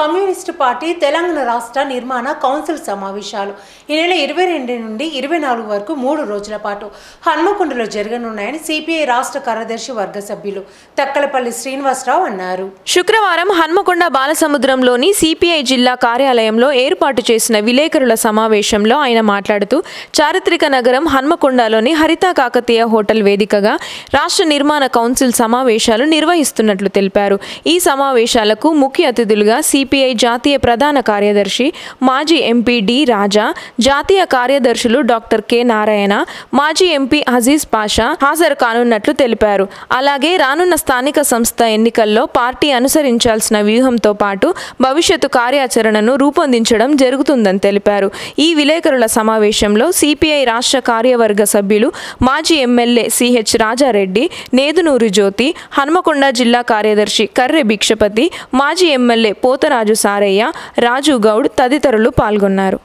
communist party Telangana రాష్ట్ర నిర్మాణ council సమావేశాలు ఈ నెల ఇరవై రెండు నుండి ఇరవై నాలుగు వరకు మూడు రోజుల పాటు హన్మకొండలో జరగనున్నాయని సిపిఐ రాష్ట్ర కార్యదర్శి వర్గ సభ్యులు తక్కలపల్లి శ్రీనివాసరావు అన్నారు శుక్రవారం హన్మకొండ బాలసముద్రంలోని సిపిఐ జిల్లా కార్యాలయంలో ఏర్పాటు చేసిన విలేకరుల సమావేశంలో ఆయన మాట్లాడుతూ చారిత్రక నగరం హన్మకొండలోని హరితా కాకతీయ హోటల్ వేదికగా రాష్ట్ర నిర్మాణ కౌన్సిల్ సమావేశాలు నిర్వహిస్తున్నట్లు తెలిపారు ఈ సమావేశాలకు ముఖ్య అతిథులుగా సిపిఐ జాతీయ ప్రధాన కార్యదర్శి మాజీ ఎంపీ డి రాజా జాతీయ కార్యదర్శులు డాక్టర్ కె నారాయణ మాజీ ఎంపీ అజీజ్ పాషా హాజరు కానున్నట్లు తెలిపారు అలాగే రానున్న స్థానిక సంస్థ ఎన్నికల్లో పార్టీ అనుసరించాల్సిన వ్యూహంతో పాటు భవిష్యత్తు కార్యాచరణను రూపొందించడం జరుగుతుందని తెలిపారు ఈ విలేకరుల సమావేశంలో సిపిఐ రాష్ట్ర కార్యవర్గ సభ్యులు మాజీ ఎమ్మెల్యే సిహెచ్ రాజారెడ్డి నేదునూరు జ్యోతి హన్మకొండ జిల్లా కార్యదర్శి కర్రె భిక్షపతి మాజీ ఎమ్మెల్యే పోతరాజు సారయ్య రాజు గౌడ్ తదితరులు పాల్గొన్నారు